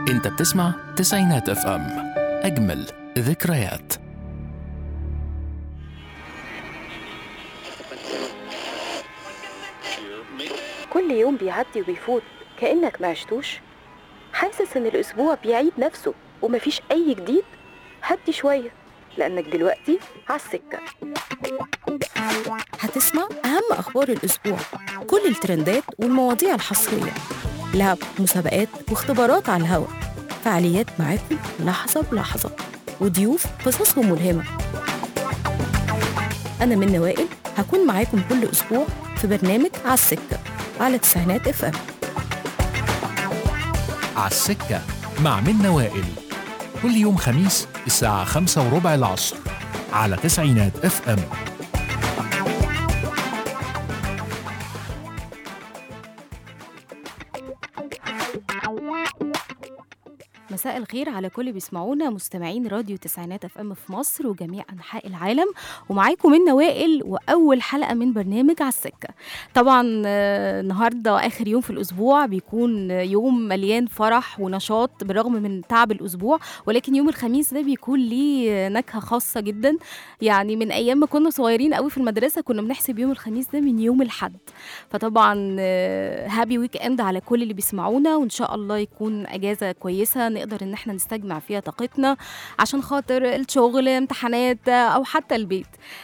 انت بتسمع تسعينات اف ام اجمل ذكريات كل يوم بيعدي وبيفوت كأنك ما عشتوش حاسس إن الأسبوع بيعيد نفسه ومفيش أي جديد هدي شوية لأنك دلوقتي عالسكة هتسمع أهم أخبار الأسبوع كل الترندات والمواضيع الحصرية لعب مسابقات واختبارات على الهوا فعاليات معاكم لحظة بلحظة وضيوف قصصهم ملهمة أنا من وائل هكون معاكم كل أسبوع في برنامج على السكة على تسعينات اف ام عالسكة مع منة وائل كل يوم خميس الساعة خمسة وربع العصر على تسعينات اف ام مساء الخير على كل بيسمعونا مستمعين راديو تسعينات اف ام في مصر وجميع انحاء العالم ومعاكم من وائل واول حلقه من برنامج على السكه طبعا آه، النهارده اخر يوم في الاسبوع بيكون يوم مليان فرح ونشاط بالرغم من تعب الاسبوع ولكن يوم الخميس ده بيكون ليه نكهه خاصه جدا يعني من ايام ما كنا صغيرين قوي في المدرسه كنا بنحسب يوم الخميس ده من يوم الحد فطبعا هابي ويك اند على كل اللي بيسمعونا وان شاء الله يكون اجازه كويسه نقدر ان احنا نستجمع فيها طاقتنا عشان خاطر الشغل امتحانات او حتى البيت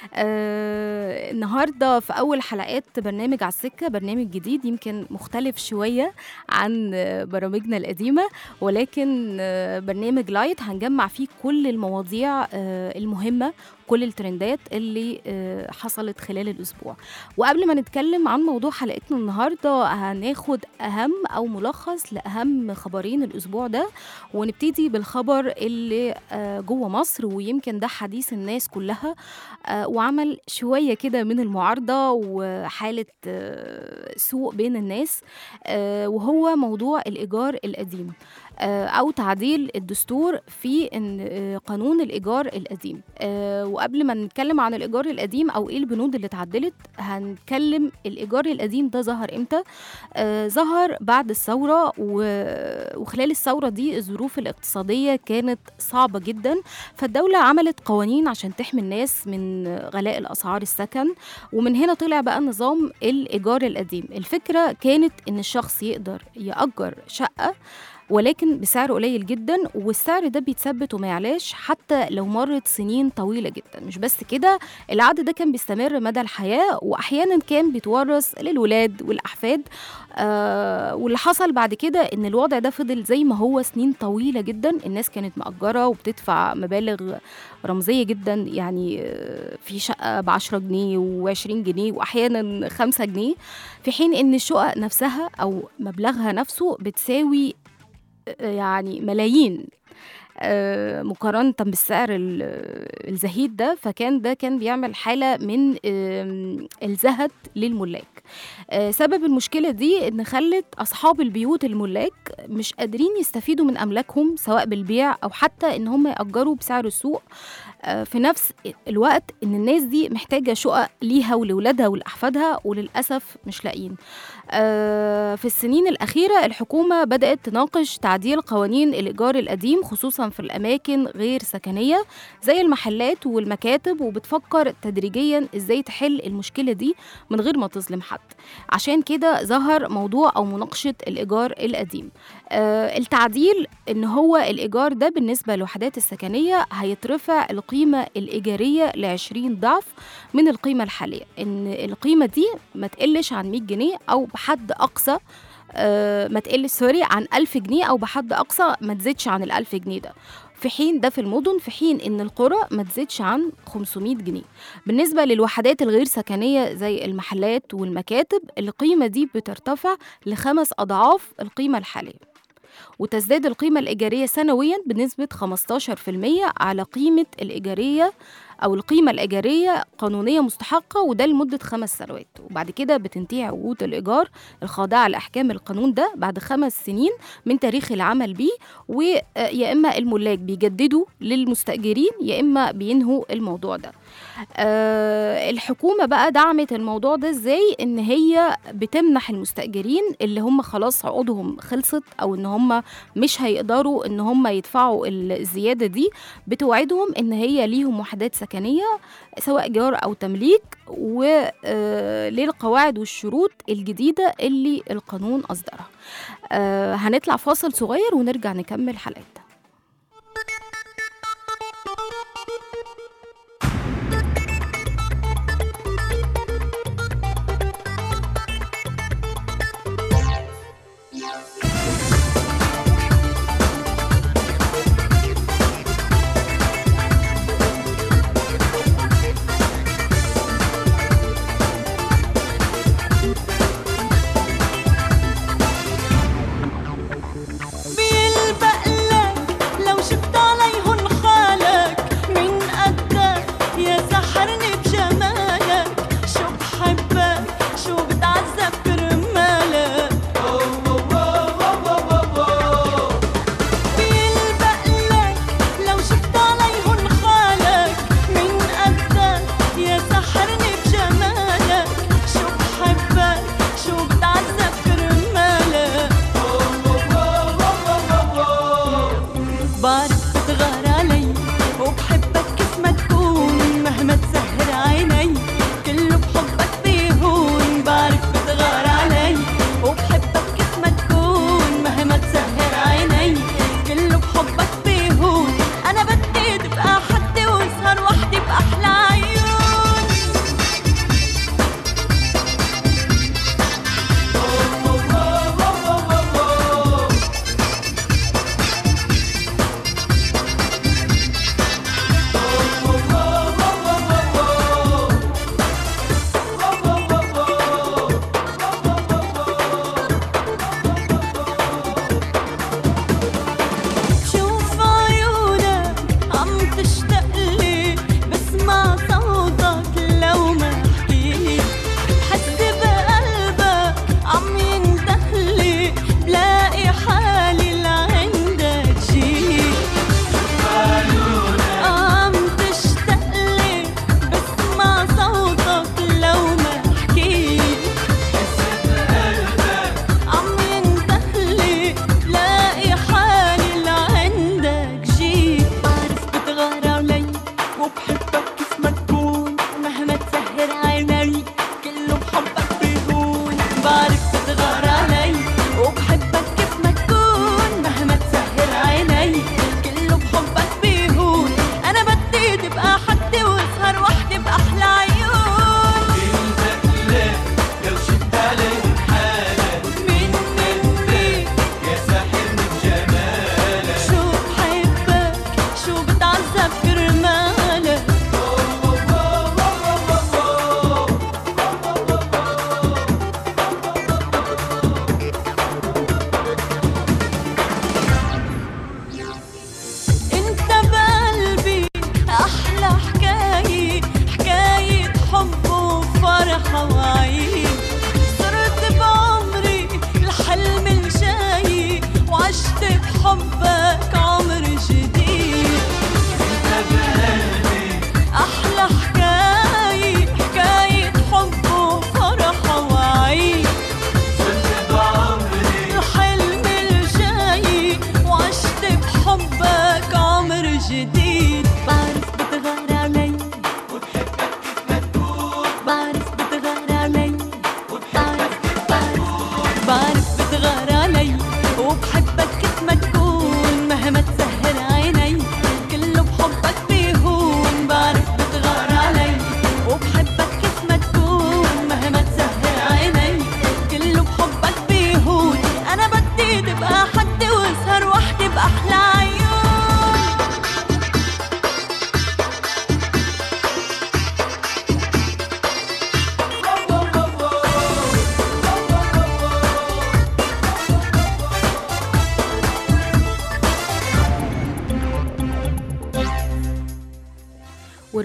آه النهارده في اول حلقات برنامج على السكه برنامج جديد يمكن مختلف شويه عن آه، برامجنا القديمه ولكن آه، برنامج لايت هنجمع فيه كل المواضيع آه، المهمه كل الترندات اللي آه، حصلت خلال الاسبوع وقبل ما نتكلم عن موضوع حلقتنا النهارده هناخد اهم او ملخص لاهم خبرين الاسبوع ده ونبتدي بالخبر اللي آه، جوه مصر ويمكن ده حديث الناس كلها آه، وعمل شويه كده من المعارضه وحاله آه، سوء بين الناس آه، وهو موضوع الايجار القديم آه، او تعديل الدستور في إن آه، قانون الايجار القديم آه، وقبل ما نتكلم عن الايجار القديم او ايه البنود اللي اتعدلت هنتكلم الايجار القديم ده ظهر امتى آه، ظهر بعد الثوره و- وخلال الثوره دي الظروف الاقتصاديه كانت صعبه جدا فالدوله عملت قوانين عشان تحمي الناس من غلاء الاسعار السكن ومن هنا طلع بقى نظام الايجار القديم الفكره كانت ان الشخص يقدر ياجر شقه ولكن بسعر قليل جدا والسعر ده بيتثبت وما يعلاش حتى لو مرت سنين طويله جدا مش بس كده العقد ده كان بيستمر مدى الحياه واحيانا كان بيتورث للولاد والاحفاد آه واللي حصل بعد كده ان الوضع ده فضل زي ما هو سنين طويله جدا الناس كانت مأجره وبتدفع مبالغ رمزيه جدا يعني آه، في شقه ب 10 جنيه و20 جنيه واحيانا 5 جنيه في حين ان الشقق نفسها او مبلغها نفسه بتساوي يعني ملايين آه، مقارنة بالسعر ال- الزهيد ده فكان ده كان بيعمل حالة من آم، الزهد للملاك آه، سبب المشكلة دي إن خلت أصحاب البيوت الملاك مش قادرين يستفيدوا من أملاكهم سواء بالبيع أو حتى إن هم يأجروا بسعر السوق آه، في نفس الوقت إن الناس دي محتاجة شقق ليها ولولادها ولأحفادها وللأسف مش لاقيين آه، في السنين الأخيرة الحكومة بدأت تناقش تعديل قوانين الإيجار القديم خصوصا في الأماكن غير سكنية زي المحلات والمكاتب وبتفكر تدريجيا إزاي تحل المشكلة دي من غير ما تظلم حد عشان كده ظهر موضوع أو مناقشة الإيجار القديم آه، التعديل إن هو الإيجار ده بالنسبة للوحدات السكنية هيترفع القيمة الإيجارية ل 20 ضعف من القيمة الحالية إن القيمة دي ما تقلش عن 100 جنيه أو بحد أقصى آه، ما تقلش سوري عن 1000 جنيه أو بحد أقصى ما تزيدش عن ال 1000 جنيه ده في حين ده في المدن في حين ان القرى ما تزيدش عن 500 جنيه بالنسبه للوحدات الغير سكنيه زي المحلات والمكاتب القيمه دي بترتفع لخمس اضعاف القيمه الحاليه وتزداد القيمة الإيجارية سنويا بنسبة 15% على قيمة الإيجارية أو القيمة الإيجارية قانونية مستحقة وده لمدة خمس سنوات وبعد كده بتنتهي عقود الإيجار الخاضعة لأحكام القانون ده بعد خمس سنين من تاريخ العمل بيه ويا إما الملاك بيجددوا للمستأجرين يا إما بينهوا الموضوع ده آه الحكومة بقى دعمت الموضوع ده ازاي ان هي بتمنح المستأجرين اللي هم خلاص عقودهم خلصت او ان هم مش هيقدروا ان هم يدفعوا الزيادة دي بتوعدهم ان هي ليهم وحدات سكنية سواء إيجار أو تمليك وللقواعد والشروط الجديدة اللي القانون أصدرها آه هنطلع فاصل صغير ونرجع نكمل حلقتنا بيلبق لك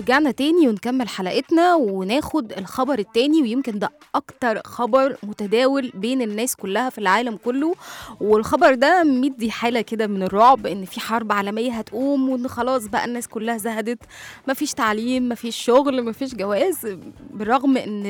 ورجعنا تاني ونكمل حلقتنا وناخد الخبر التاني ويمكن ده أكتر خبر متداول بين الناس كلها في العالم كله والخبر ده مدي حالة كده من الرعب إن في حرب عالمية هتقوم وإن خلاص بقى الناس كلها زهدت مفيش تعليم مفيش شغل مفيش جواز بالرغم إن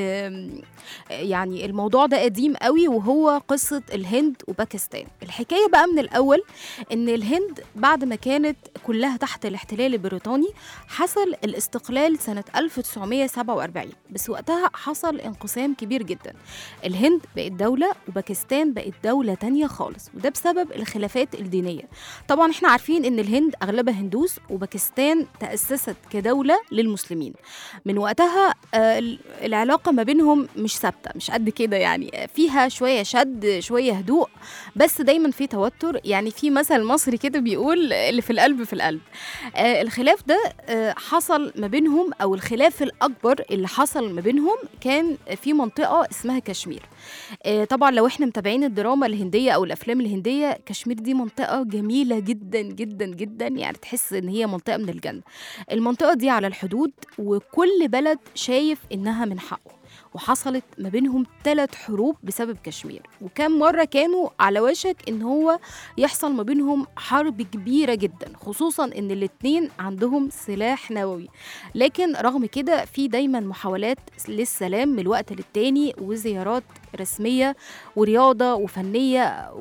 يعني الموضوع ده قديم قوي وهو قصة الهند وباكستان الحكاية بقى من الأول إن الهند بعد ما كانت كلها تحت الاحتلال البريطاني حصل الاستقلال سنة 1947 بس وقتها حصل انقسام كبير جدا الهند بقت دولة وباكستان بقت دولة تانية خالص وده بسبب الخلافات الدينية طبعا احنا عارفين ان الهند اغلبها هندوس وباكستان تأسست كدولة للمسلمين من وقتها آه، العلاقة ما بينهم مش ثابتة مش قد كده يعني فيها شوية شد شوية هدوء بس دايما في توتر يعني في مثل مصري كده بيقول اللي في القلب في القلب آه الخلاف ده آه حصل ما بينهم او الخلاف الاكبر اللي حصل ما بينهم كان في منطقه اسمها كشمير آه طبعا لو احنا متابعين الدراما الهنديه او الافلام الهنديه كشمير دي منطقه جميله جدا جدا جدا يعني تحس ان هي منطقه من الجنه المنطقه دي على الحدود وكل بلد شايف انها من حقه وحصلت ما بينهم ثلاث حروب بسبب كشمير وكم مرة كانوا على وشك ان هو يحصل ما بينهم حرب كبيرة جدا خصوصا ان الاتنين عندهم سلاح نووي لكن رغم كده في دايما محاولات للسلام من الوقت للتاني وزيارات رسمية ورياضة وفنية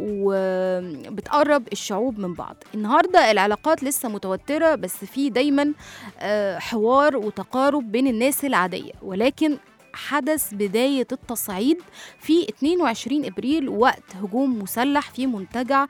وبتقرب الشعوب من بعض النهاردة العلاقات لسه متوترة بس في دايما آه، حوار وتقارب بين الناس العادية ولكن حدث بداية التصعيد في 22 إبريل وقت هجوم مسلح في منتجع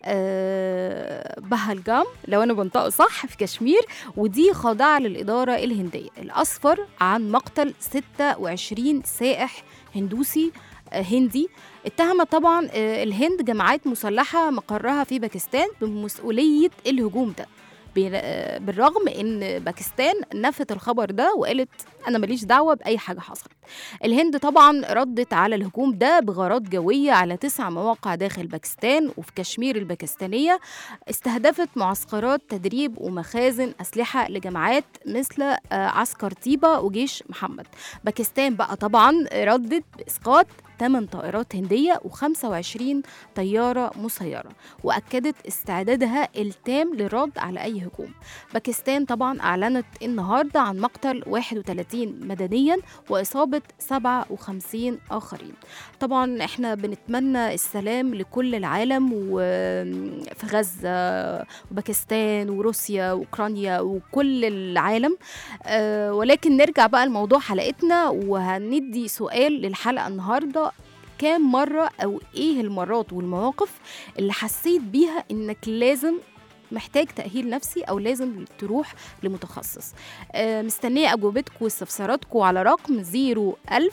آه، بهلجام لو أنا بنطقه صح في كشمير ودي خاضعة للإدارة الهندية الأسفر عن مقتل 26 سائح هندوسي آه، هندي اتهم طبعا آه، الهند جماعات مسلحة مقرها في باكستان بمسؤولية الهجوم ده بال- آه، بالرغم ان باكستان نفت الخبر ده وقالت انا ماليش دعوه باي حاجه حصلت الهند طبعا ردت على الهجوم ده بغارات جويه على تسع مواقع داخل باكستان وفي كشمير الباكستانيه استهدفت معسكرات تدريب ومخازن اسلحه لجماعات مثل آه، عسكر طيبه وجيش محمد باكستان بقى طبعا ردت باسقاط 8 طائرات هنديه و25 طياره مسيره واكدت استعدادها التام للرد على اي هجوم باكستان طبعا اعلنت النهارده عن مقتل 31 مدنيا واصابه 57 اخرين طبعا احنا بنتمنى السلام لكل العالم وفي غزه وباكستان وروسيا واوكرانيا وكل العالم آه، ولكن نرجع بقى لموضوع حلقتنا وهندي سؤال للحلقه النهارده كام مرة أو إيه المرات والمواقف اللي حسيت بيها إنك لازم محتاج تأهيل نفسي أو لازم تروح لمتخصص آه، مستنية أجوبتكم واستفساراتكم على رقم 01000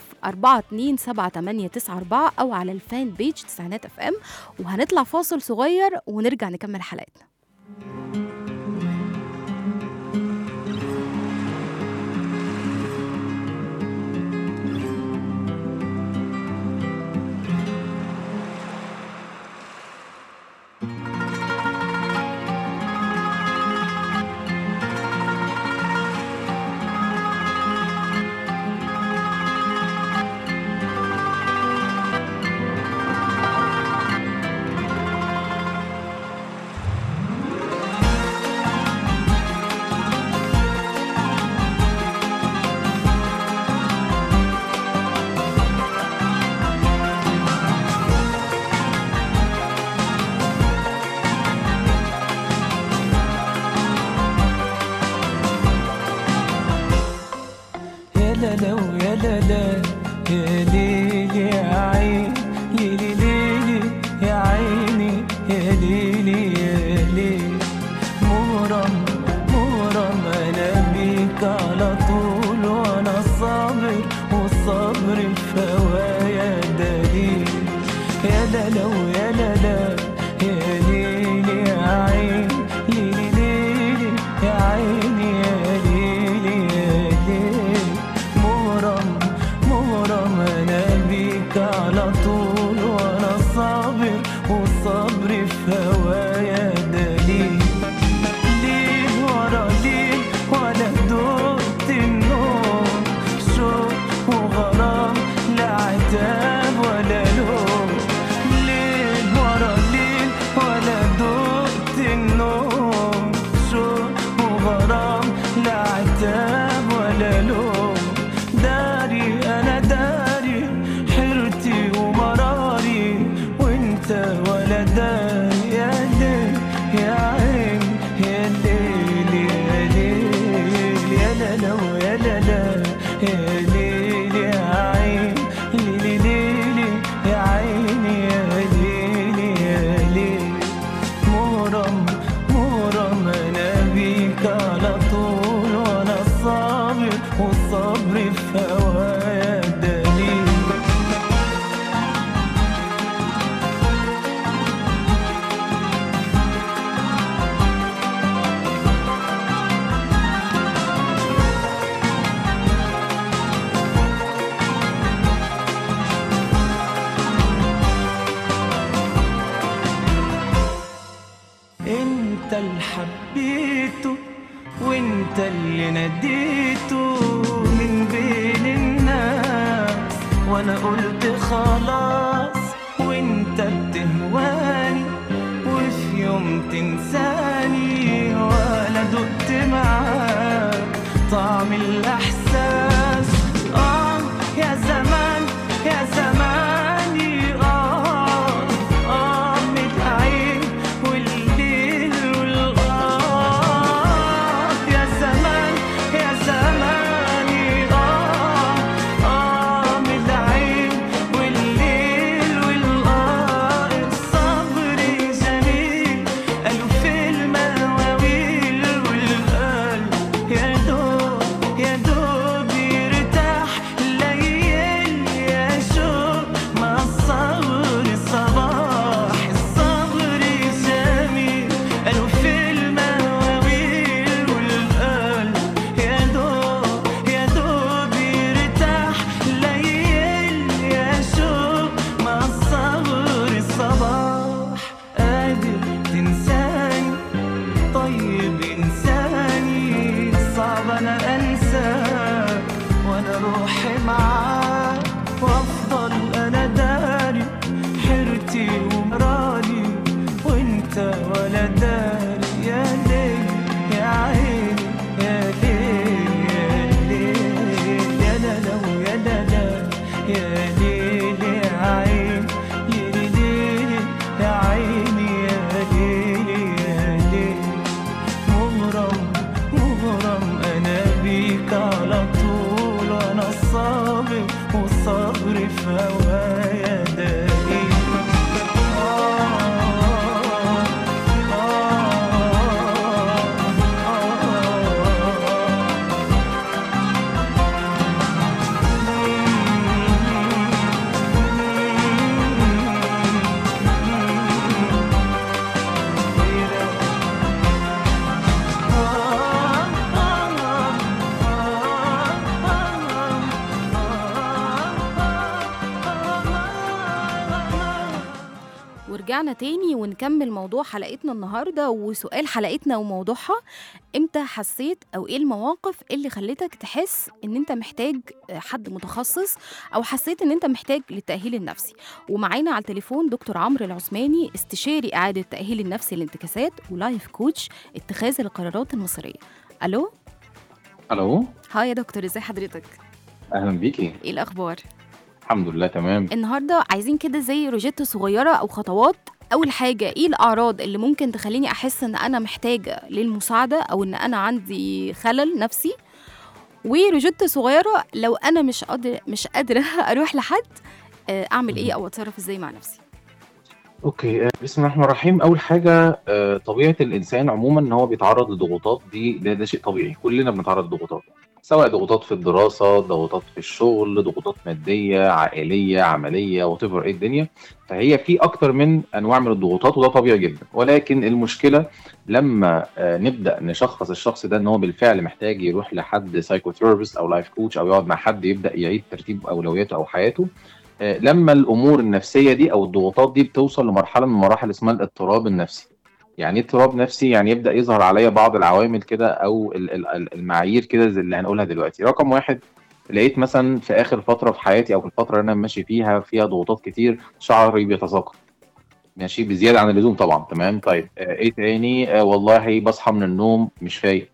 427 أو على الفان بيج تسعينات اف ام وهنطلع فاصل صغير ونرجع نكمل حلقتنا يا لا لا ويا لا لا يا ليل يا عين ليلي ليلي يا عيني يا ليلي يا ليل مغرم مغرم انا بيك على طول وانا صابر والصبر في هوايا دليل يا لا لا ويا لا لا يا ليلي يا عين ليلي ليلي يا عيني يا ليلي يا ليل مغرم مغرم انا بيك على طول وانا صابر والصبر في هوايا دليل ليل ورا ليل ولا دقت اللي حبيته وانت اللي ناديته من بين الناس وانا قلت خلاص وانت بتهواني وفي يوم تنساني ولا دقت معاك طعم الاحساس اه يا زمان يا زماني اه اه متعين والليل والآه يا زمان يا زماني اه اه متعين والليل والآه الصبر جميل قالوا في المواويل والقلب يا دوب يا دوب يرتاح ليل يا شوق مع الصبر صباح الصبر جميل قالوا في المواويل والقلب يا دوب يا دوب يرتاح ليل يا شوق مع الصبر صباح قادر تنساني طيب انساني صعب انا انساك وانا روحي معاك وافضل انا داري حيرتي ومراري وانت ولا داري يا ليل يا عيني يا ليل يا ليل يا لا لا ويا لا لا يا ليل يا عيني ليلي ليلي يا عيني يا ليلي يا ليل مغرم مغرم انا بيك على طول وانا صابر والصبر في هوايا دايم ورجعنا تاني ونكمل موضوع حلقتنا النهارده وسؤال حلقتنا وموضوعها امتى حسيت او ايه المواقف اللي خلتك تحس ان انت محتاج حد متخصص او حسيت ان انت محتاج للتاهيل النفسي ومعانا على التليفون دكتور عمرو العثماني استشاري اعاده التاهيل النفسي للانتكاسات ولايف كوتش اتخاذ القرارات المصيريه الو الو هاي يا دكتور ازي حضرتك اهلا بيكي ايه الاخبار الحمد لله تمام النهارده عايزين كده زي روجيتا صغيره او خطوات اول حاجه ايه الاعراض اللي ممكن تخليني احس ان انا محتاجه للمساعده او ان انا عندي خلل نفسي وروجيتا صغيره لو انا مش قادره مش قادره اروح لحد آه، اعمل ايه او اتصرف ازاي مع نفسي اوكي آه، بسم الله الرحمن الرحيم اول حاجه آه، طبيعه الانسان عموما ان هو بيتعرض لضغوطات دي ده, ده شيء طبيعي كلنا بنتعرض لضغوطات سواء ضغوطات في الدراسه ضغوطات في الشغل ضغوطات ماديه عائليه عمليه وات ايه الدنيا فهي في اكتر من انواع من الضغوطات وده طبيعي جدا ولكن المشكله لما آه، نبدا نشخص الشخص ده ان هو بالفعل محتاج يروح لحد سايكوثيرابيست او لايف كوتش او يقعد مع حد يبدا يعيد ترتيب اولوياته او حياته آه، لما الامور النفسيه دي او الضغوطات دي بتوصل لمرحله من مراحل اسمها الاضطراب النفسي يعني ايه اضطراب نفسي يعني يبدا يظهر عليا بعض العوامل كده او ال- ال- ال- المعايير كده زي اللي هنقولها دلوقتي رقم واحد لقيت مثلا في اخر فتره في حياتي او في الفتره اللي انا ماشي فيها فيها ضغوطات كتير شعري بيتساقط ماشي بزياده عن اللزوم طبعا تمام طيب آه، ايه تاني آه والله بصحى من النوم مش فايق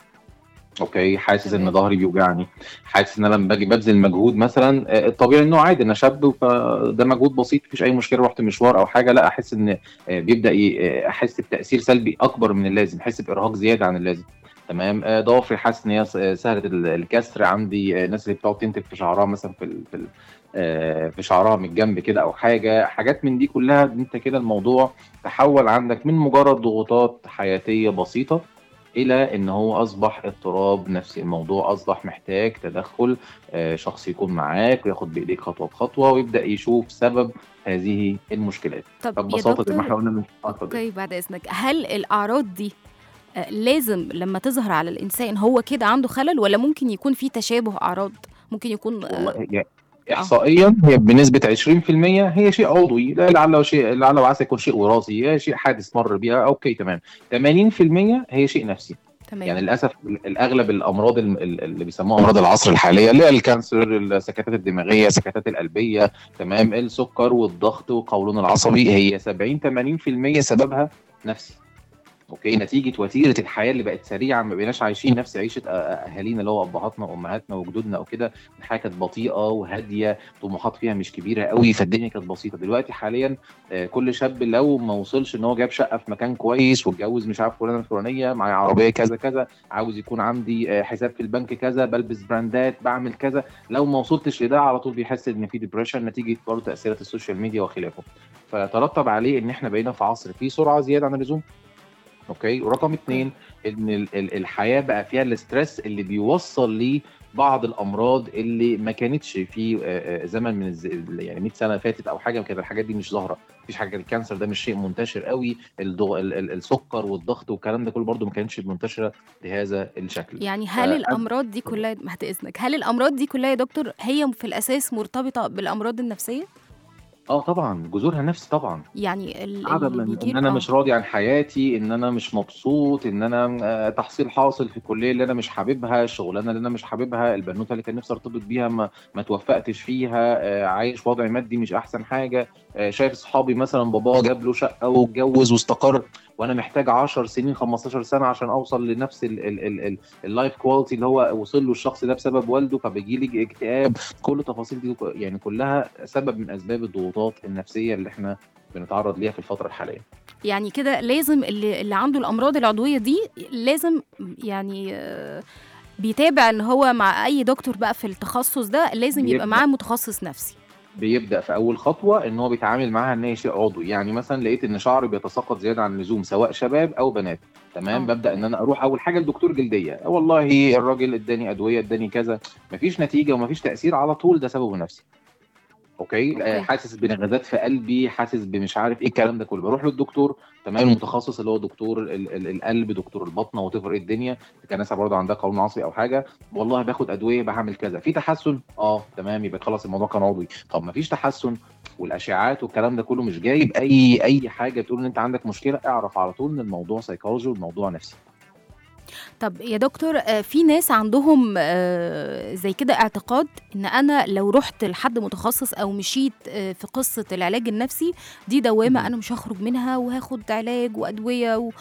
اوكي حاسس ان تمام. ظهري بيوجعني حاسس ان انا لما باجي ببذل مجهود مثلا آه، الطبيعي انه عادي انا شاب فده مجهود بسيط مفيش اي مشكله رحت مشوار او حاجه لا احس ان آه، بيبدا ي- آه، احس بتاثير سلبي اكبر من اللازم احس بارهاق زياده عن اللازم تمام آه، ضوافري حاسس ان هي س- آه، سهله ال- الكسر عندي آه، الناس اللي بتقعد تنتف في شعرها مثلا في ال- في ال- آه، في شعرها من الجنب كده او حاجه حاجات من دي كلها انت كده الموضوع تحول عندك من مجرد ضغوطات حياتيه بسيطه الى ان هو اصبح اضطراب نفسي الموضوع اصبح محتاج تدخل آه، شخص يكون معاك وياخد بايديك خطوه بخطوه ويبدا يشوف سبب هذه المشكلات طب يا ببساطه زي ما احنا دكتور قلنا من آه، اتفضل. اوكي بعد اذنك هل الاعراض دي آه، لازم لما تظهر على الانسان هو كده عنده خلل ولا ممكن يكون في تشابه اعراض ممكن يكون آه، والله هي احصائيا هي بنسبه 20% هي شيء عضوي لا لعل شيء لعل وعسى يكون شيء وراثي هي شيء حادث مر بيها اوكي تمام 80% هي شيء نفسي تمام يعني للاسف الاغلب الامراض الم- ال- اللي بيسموها امراض العصر الحاليه اللي هي الكانسر السكتات الدماغيه السكتات القلبيه تمام السكر والضغط والقولون العصبي هي 70 80% سببها نفسي اوكي نتيجه وتيره الحياه اللي بقت سريعه ما بقيناش عايشين نفس عيشه أ- أ- اهالينا اللي هو ابهاتنا وامهاتنا وجدودنا او كده الحياه كانت بطيئه وهاديه طموحات فيها مش كبيره قوي فالدنيا كانت بسيطه دلوقتي حاليا آه، كل شاب لو ما وصلش ان هو جاب شقه في مكان كويس واتجوز مش عارف فلانه الفلانيه معايا عربيه كذا كذا عاوز يكون عندي آه، حساب في البنك كذا بلبس براندات بعمل كذا لو ما وصلتش لده على طول بيحس ان في ديبريشن نتيجه برضه تاثيرات السوشيال ميديا وخلافه فترتب عليه ان احنا بقينا في عصر فيه سرعه زياده عن اللزوم اوكي ورقم اتنين ان ال- ال- الحياه بقى فيها الاسترس اللي بيوصل لبعض الامراض اللي ما كانتش في آه، آه، زمن من الز... يعني 100 سنه فاتت او حاجه كانت الحاجات دي مش ظاهره مفيش حاجه الكانسر ده مش شيء منتشر قوي الضغ... ال... ال... السكر والضغط والكلام ده كله برضو ما كانش منتشره بهذا الشكل يعني هل آه، الامراض دي كلها بعد اذنك هل الامراض دي كلها يا دكتور هي في الاساس مرتبطه بالامراض النفسيه اه طبعا جذورها نفسي طبعا يعني ال- عدم اللي ان بيجي إن انا آه. مش راضي عن حياتي ان انا مش مبسوط ان انا آه، تحصيل حاصل في الكليه اللي انا مش حاببها الشغلانه اللي انا مش حاببها البنوته اللي كان نفسي ارتبط بيها ما ما توفقتش فيها آه، عايش وضع مادي مش احسن حاجه آه، شايف صحابي مثلا باباه جاب له شقه واتجوز واستقر وانا محتاج 10 سنين 15 سنه عشان اوصل لنفس اللايف كواليتي اللي هو وصل له الشخص ده بسبب والده فبيجي لي اكتئاب كل التفاصيل دي يعني كلها سبب من اسباب الضغوطات النفسيه اللي احنا بنتعرض ليها في الفتره الحاليه يعني كده لازم اللي, اللي عنده الامراض العضويه دي لازم يعني آه، بيتابع ان هو مع اي دكتور بقى في التخصص ده لازم يبقى بيبدأ. معاه متخصص نفسي بيبدا في اول خطوه ان هو بيتعامل معاها ان هي شيء عضوي يعني مثلا لقيت ان شعري بيتساقط زياده عن اللزوم سواء شباب او بنات تمام آه. ببدا ان انا اروح اول حاجه لدكتور جلديه والله الراجل اداني ادويه اداني كذا مفيش نتيجه ومفيش تاثير على طول ده سببه نفسي اوكي, أوكي. آه حاسس بنغزات في قلبي حاسس بمش عارف ايه الكلام ده كله بروح للدكتور تمام المتخصص اللي هو دكتور ال- ال- القلب دكتور البطنه وتفرق ايه الدنيا كان ناس برضه عندها قولون عصبي او حاجه والله باخد ادويه بعمل كذا في تحسن اه تمام يبقى خلاص الموضوع كان عضوي طب مفيش تحسن والاشعاعات والكلام ده كله مش جايب اي اي حاجه بتقول ان انت عندك مشكله اعرف على طول ان الموضوع سيكولوجي والموضوع نفسي طب يا دكتور آه، في ناس عندهم آه، زي كده اعتقاد ان انا لو رحت لحد متخصص او مشيت آه، في قصه العلاج النفسي دي دوامه مهم. انا مش هخرج منها وهاخد علاج وادويه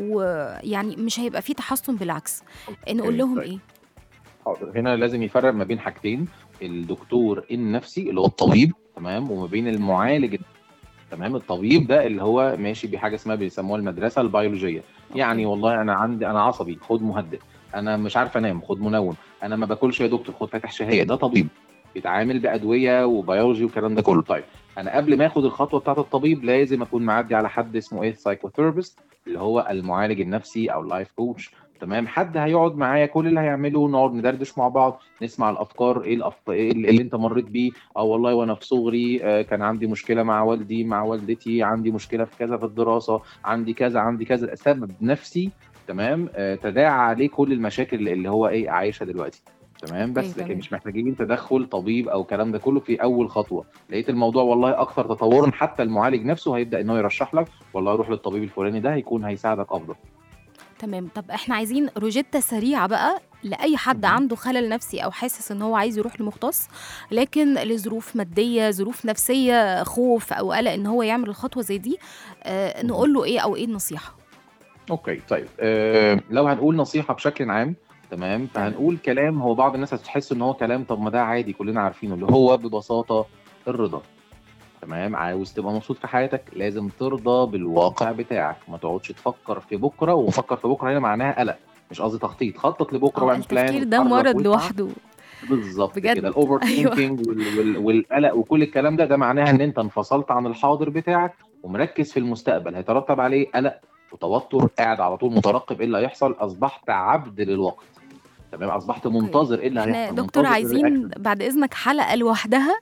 ويعني مش هيبقى في تحسن بالعكس نقول أوكي، لهم طيب. ايه حاضر هنا لازم يفرق ما بين حاجتين الدكتور النفسي اللي هو الطبيب تمام وما بين المعالج تمام الطبيب ده اللي هو ماشي بحاجه اسمها بيسموها المدرسه البيولوجيه يعني والله انا عندي انا عصبي خد مهدئ انا مش عارف انام خد منوم انا ما باكلش يا دكتور خد فاتح شهيه ده طبيب بيتعامل بادويه وبيولوجي والكلام ده كله طيب انا قبل ما اخد الخطوه بتاعه الطبيب لازم اكون معدي على حد اسمه ايه سايكوثيرابيست اللي هو المعالج النفسي او اللايف كوتش تمام حد هيقعد معايا كل اللي هيعمله نقعد ندردش مع بعض نسمع الافكار ايه الأفق... إيه اللي انت مريت بيه او والله وانا في صغري آه، كان عندي مشكله مع والدي مع والدتي عندي مشكله في كذا في الدراسه عندي كذا عندي كذا سبب نفسي تمام آه، تداعى عليه كل المشاكل اللي- اللي هو ايه عايشها دلوقتي تمام أوكي، بس تمام. لكن مش محتاجين تدخل طبيب او الكلام ده كله في اول خطوه لقيت الموضوع والله اكثر تطورا حتى المعالج نفسه هيبدا ان هو يرشح لك والله روح للطبيب الفلاني ده هيكون هيساعدك افضل تمام طب احنا عايزين روجيتا سريعه بقى لاي حد مهم. عنده خلل نفسي او حاسس ان هو عايز يروح لمختص لكن لظروف ماديه ظروف نفسيه خوف او قلق ان هو يعمل الخطوه زي دي آه مهم. نقول له ايه او ايه النصيحه اوكي طيب أه لو هنقول نصيحه بشكل عام تمام فهنقول كلام هو بعض الناس هتحس ان هو كلام طب ما ده عادي كلنا عارفينه اللي هو ببساطه الرضا تمام عاوز تبقى مبسوط في حياتك لازم ترضى بالواقع بتاعك ما تقعدش تفكر في بكره وفكر في بكره هنا معناها قلق مش قصدي تخطيط خطط لبكره آه، واعمل بلان التفكير ده واتحرك مرض واسعى. لوحده بالظبط بجد. كده الاوفر أيوة. ثينكينج والقلق وكل الكلام ده ده معناها ان انت انفصلت عن الحاضر بتاعك ومركز في المستقبل هيترتب عليه قلق وتوتر قاعد على طول مترقب ايه اللي هيحصل اصبحت عبد للوقت تمام اصبحت منتظر ايه اللي احنا هيحصل دكتور منتظر عايزين الرياكشن. بعد اذنك حلقه لوحدها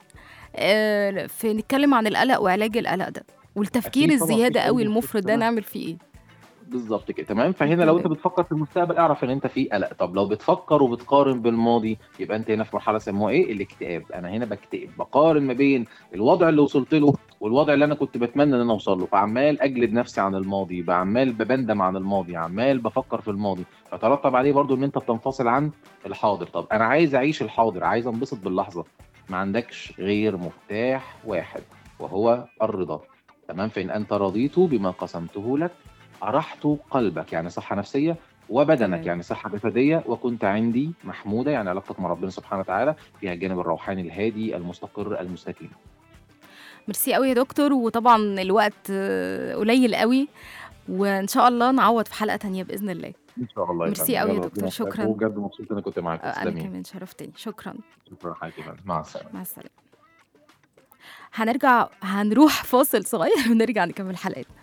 آه في نتكلم عن القلق وعلاج القلق ده والتفكير أكيد طبعاً، الزياده مفيش أي قوي مشكلة. المفرط ده تمام. نعمل فيه ايه بالظبط كده تمام فهنا لو انت تمام. بتفكر في المستقبل اعرف ان انت في قلق طب لو بتفكر وبتقارن بالماضي يبقى انت هنا في مرحله سموها ايه الاكتئاب انا هنا بكتئب بقارن ما بين الوضع اللي وصلت له والوضع اللي انا كنت بتمنى ان انا اوصل له فعمال اجلد نفسي عن الماضي بعمال ببندم عن الماضي عمال بفكر في الماضي فترتب عليه برضو ان انت بتنفصل عن الحاضر طب انا عايز اعيش الحاضر عايز انبسط باللحظه ما عندكش غير مفتاح واحد وهو الرضا تمام فإن أنت رضيت بما قسمته لك أرحت قلبك يعني صحة نفسية وبدنك تمام. يعني صحة جسدية وكنت عندي محمودة يعني علاقتك مع ربنا سبحانه وتعالى فيها الجانب الروحاني الهادي المستقر المستقيم ميرسي قوي يا دكتور وطبعا الوقت آه، قليل قوي وان شاء الله نعوض في حلقه تانية باذن الله إن شاء الله يا ميرسي فندم. قوي يا يلا دكتور، ربنا شكراً. يوفقك. وبجد مبسوط إن أنا كنت معاك آه، انا تسلمي كمان شرفتني شكرا شكرا حضرتك يا فندم. مع السلامة مع السلامه هنرجع هنروح فاصل صغير ونرجع نكمل حلقتنا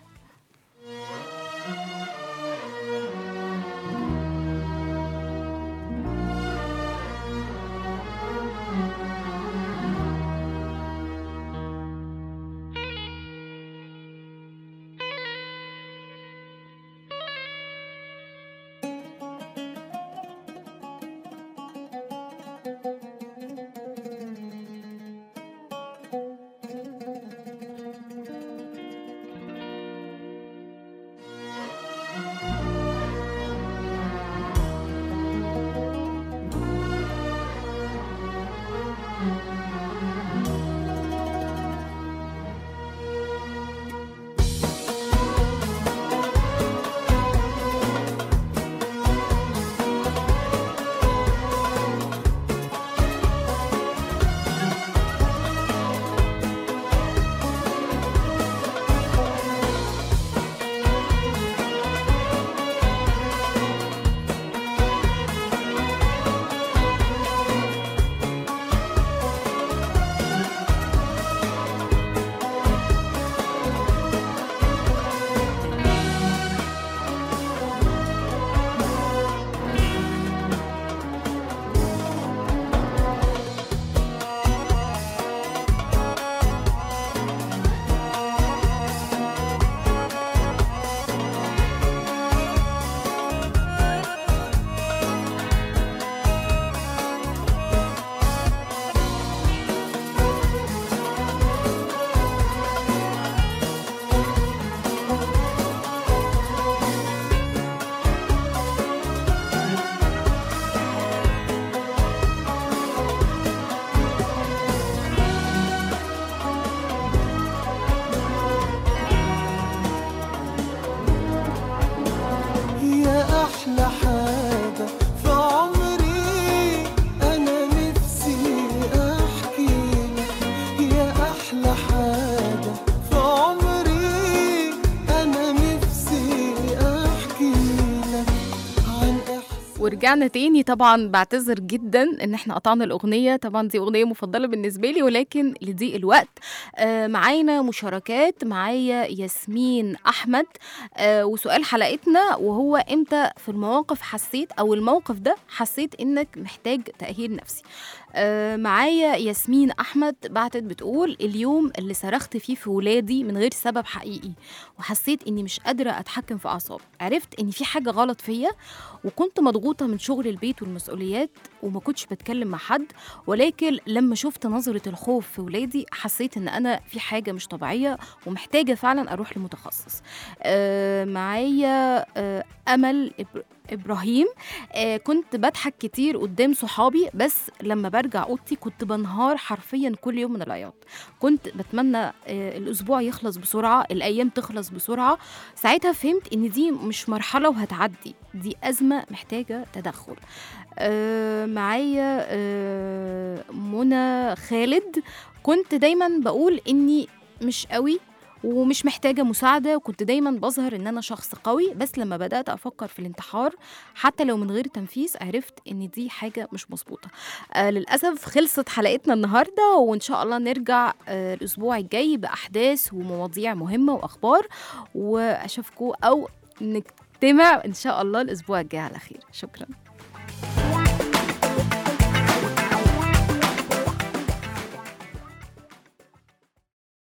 يا أحلى حاجة في عمري أنا نفسي أحكي لك يا أحلى حاجة في عمري أنا نفسي أحكي لك عن إحساس ورجعنا تاني طبعا بعتذر جدا ان احنا قطعنا الاغنيه طبعا دي اغنيه مفضله بالنسبه لي ولكن لضيق الوقت آه معانا مشاركات معايا ياسمين احمد آه وسؤال حلقتنا وهو امتى في المواقف حسيت او الموقف ده حسيت انك محتاج تاهيل نفسي آه معايا ياسمين احمد بعتت بتقول اليوم اللي صرخت فيه في ولادي من غير سبب حقيقي وحسيت اني مش قادره اتحكم في اعصابي عرفت ان في حاجه غلط فيا وكنت مضغوطة من شغل البيت والمسؤوليات وما كنتش بتكلم مع حد ولكن لما شفت نظرة الخوف في ولادي حسيت ان انا في حاجة مش طبيعية ومحتاجة فعلا اروح لمتخصص آه معايا آه امل إبر... ابراهيم آه كنت بضحك كتير قدام صحابي بس لما برجع اوضتي كنت بنهار حرفيا كل يوم من العياط كنت بتمنى آه الاسبوع يخلص بسرعه الايام تخلص بسرعه ساعتها فهمت ان دي مش مرحله وهتعدي دي ازمه محتاجه تدخل آه معايا آه منى خالد كنت دايما بقول اني مش قوي ومش محتاجة مساعدة وكنت دايما بظهر ان انا شخص قوي بس لما بدأت افكر في الانتحار حتى لو من غير تنفيذ عرفت ان دي حاجة مش مظبوطة آه للأسف خلصت حلقتنا النهاردة وان شاء الله نرجع آه الاسبوع الجاي بأحداث ومواضيع مهمة واخبار واشوفكم او نجتمع ان شاء الله الاسبوع الجاي على خير شكرا